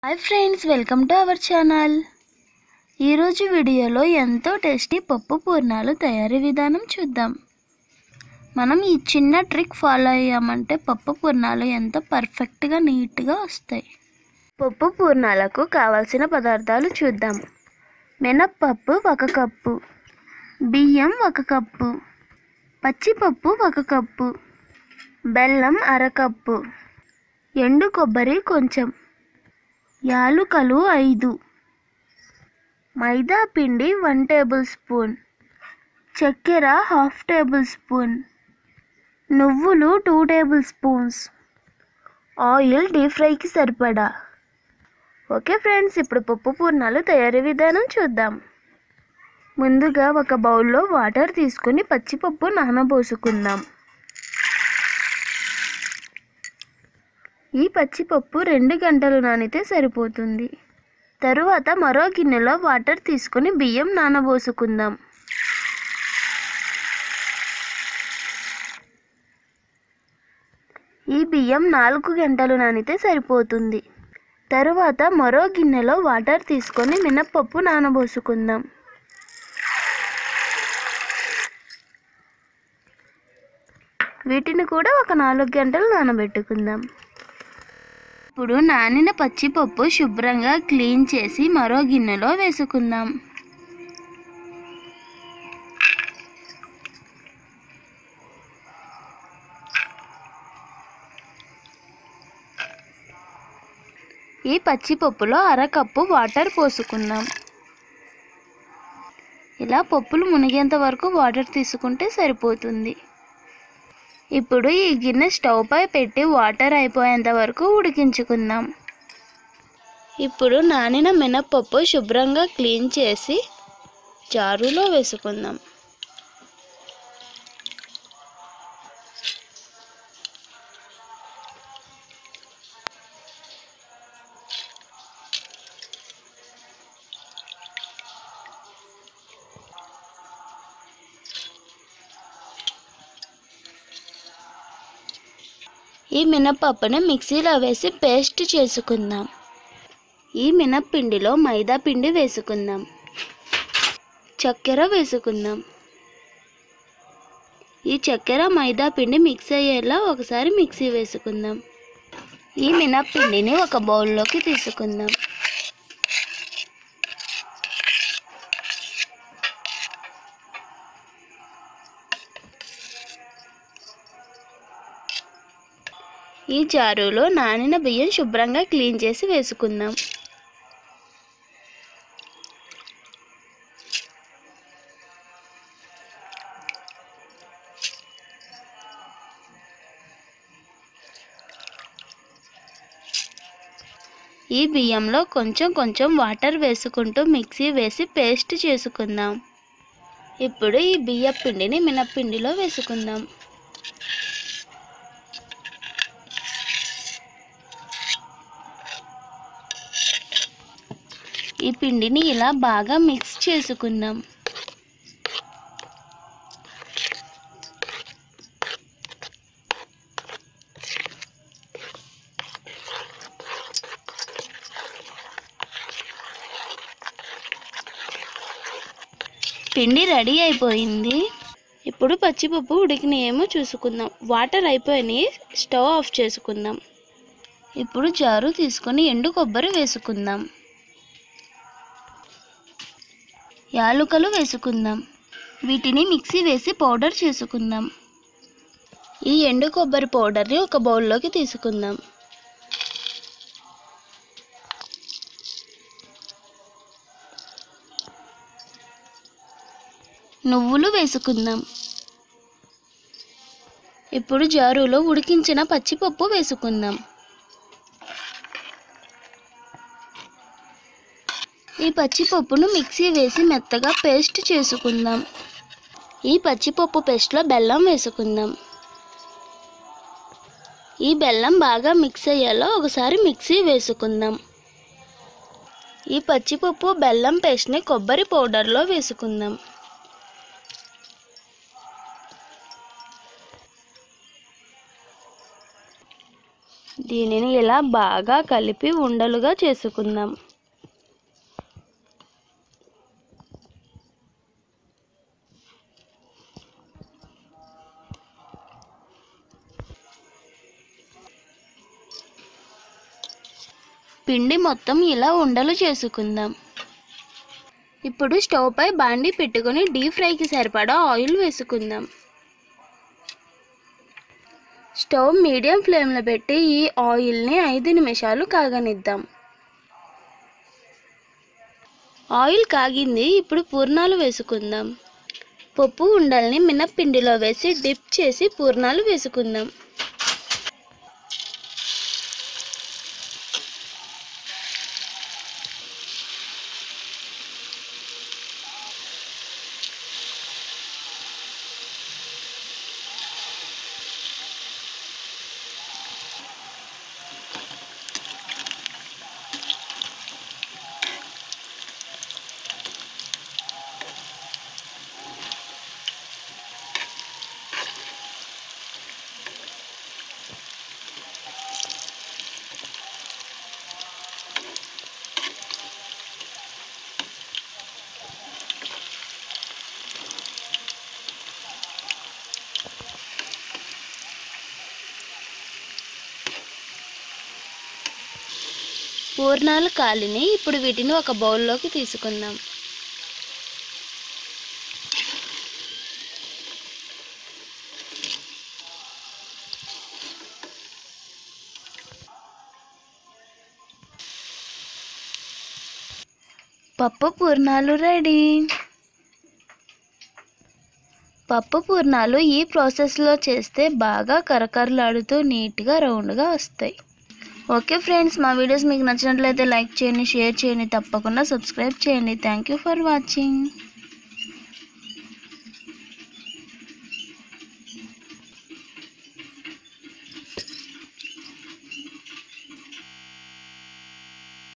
hi friends welcome to our channel ఈరోజు వీడియోలో ఎంతో టేస్టీ పప్పు పూర్ణాలు తయారీ విధానం చూద్దాం మనం ఈ చిన్న ట్రిక్ ఫాలో అయ్యామంటే పప్పు పూర్ణాలు ఎంతో పర్ఫెక్ట్గా నీట్గా వస్తాయి పప్పు పూర్ణాలకు కావాల్సిన పదార్థాలు చూద్దాం మినప్పప్పు ఒక కప్పు బియ్యం ఒక కప్పు పచ్చిపప్పు ఒక కప్పు బెల్లం అరకప్పు ఎండు కొబ్బరి కొంచెం యాలుకలు ఐదు మైదా పిండి వన్ టేబుల్ స్పూన్ చక్కెర హాఫ్ టేబుల్ స్పూన్ నువ్వులు two tablespoons oil deep ఫ్రైకి సరిపడా ఓకే ఫ్రెండ్స్ ఇప్పుడు పప్పు పూర్ణాలు తయారీ విధానం చూద్దాం ముందుగా ఒక బౌల్లో వాటర్ తీసుకొని పచ్చిపప్పు నానబోసుకుందాం ఈ పచ్చిపప్పు రెండు గంటలు నానితే సరిపోతుంది తరువాత మరో గిన్నెలో వాటర్ తీసుకొని బియ్యం నానబోసుకుందాం ఈ బియ్యం నాలుగు గంటలు నానితే సరిపోతుంది తరువాత మరో గిన్నెలో వాటర్ తీసుకొని మినప్పప్పు నానబోసుకుందాం వీటిని కూడా ఒక నాలుగు గంటలు నానబెట్టుకుందాం ఇప్పుడు నానిన పచ్చిపప్పు శుభ్రంగా క్లీన్ చేసి మరో గిన్నెలో వేసుకుందాం ఈ పచ్చిపప్పులో అరకప్పు వాటర్ పోసుకుందాం ఇలా పప్పులు మునిగేంత వరకు వాటర్ తీసుకుంటే సరిపోతుంది ఇప్పుడు ఈ గిన్నె స్టవ్ పై పెట్టి వాటర్ అయిపోయేంత వరకు ఉడికించుకుందాం ఇప్పుడు నానిన మినప్పప్పు శుభ్రంగా క్లీన్ చేసి జారులో వేసుకుందాం ఈ మినపప్పుని మిక్సీలో వేసి పేస్ట్ చేసుకుందాం ఈ మినప్పిండిలో మైదా పిండి వేసుకుందాం చక్కెర వేసుకుందాం ఈ చక్కెర మైదా పిండి మిక్స్ అయ్యేలా ఒకసారి మిక్సీ వేసుకుందాం ఈ మినప్పిండిని ఒక బౌల్లోకి తీసుకుందాం ఈ జారులో నానిన బియ్యం శుభ్రంగా క్లీన్ చేసి వేసుకుందాం ఈ బియ్యంలో కొంచెం కొంచెం వాటర్ వేసుకుంటూ మిక్సీ వేసి పేస్ట్ చేసుకుందాం ఇప్పుడు ఈ బియ్య పిండిని మినప్పిండిలో వేసుకుందాం ఈ పిండిని ఇలా బాగా మిక్స్ చేసుకుందాం పిండి రెడీ అయిపోయింది ఇప్పుడు పచ్చిపప్పు ఉడికినాయేమో చూసుకుందాం వాటర్ అయిపోయినాయి స్టవ్ ఆఫ్ చేసుకుందాం ఇప్పుడు జారు తీసుకొని ఎండు కొబ్బరి వేసుకుందాం యాలుకలు వేసుకుందాం వీటిని మిక్సీ వేసి పౌడర్ చేసుకుందాం ఈ ఎండు కొబ్బరి పౌడర్ని ఒక బౌల్లోకి తీసుకుందాం నువ్వులు వేసుకుందాం ఇప్పుడు జారులో ఉడికించిన పచ్చిపప్పు వేసుకుందాం ఈ పచ్చిపప్పును మిక్సీ వేసి మెత్తగా పేస్ట్ చేసుకుందాం ఈ పచ్చిపప్పు పేస్ట్లో బెల్లం వేసుకుందాం ఈ బెల్లం బాగా మిక్స్ అయ్యేలా ఒకసారి మిక్సీ వేసుకుందాం ఈ పచ్చిపప్పు బెల్లం పేస్ట్ని కొబ్బరి పౌడర్లో వేసుకుందాం దీనిని ఇలా బాగా కలిపి ఉండలుగా చేసుకుందాం పిండి మొత్తం ఇలా ఉండలు చేసుకుందాం ఇప్పుడు స్టవ్ పై బాండి పెట్టుకొని డీప్ ఫ్రైకి సరిపడా ఆయిల్ వేసుకుందాం స్టవ్ మీడియం ఫ్లేమ్లో పెట్టి ఈ ఆయిల్ని ఐదు నిమిషాలు కాగనిద్దాం ఆయిల్ కాగింది ఇప్పుడు పూర్ణాలు వేసుకుందాం పప్పు ఉండల్ని మినప్పిండిలో వేసి డిప్ చేసి పూర్ణాలు వేసుకుందాం పూర్ణాలు కాలిని ఇప్పుడు వీటిని ఒక బౌల్లోకి తీసుకుందాం పప్పు పూర్ణాలు రెడీ పప్పు పూర్ణాలు ఈ ప్రాసెస్లో చేస్తే బాగా కరకరలాడుతూ నీట్గా రౌండ్గా వస్తాయి ఓకే ఫ్రెండ్స్ మా వీడియోస్ మీకు నచ్చినట్లయితే లైక్ చేయండి షేర్ చేయండి తప్పకుండా సబ్స్క్రైబ్ చేయండి థ్యాంక్ యూ ఫర్ వాచింగ్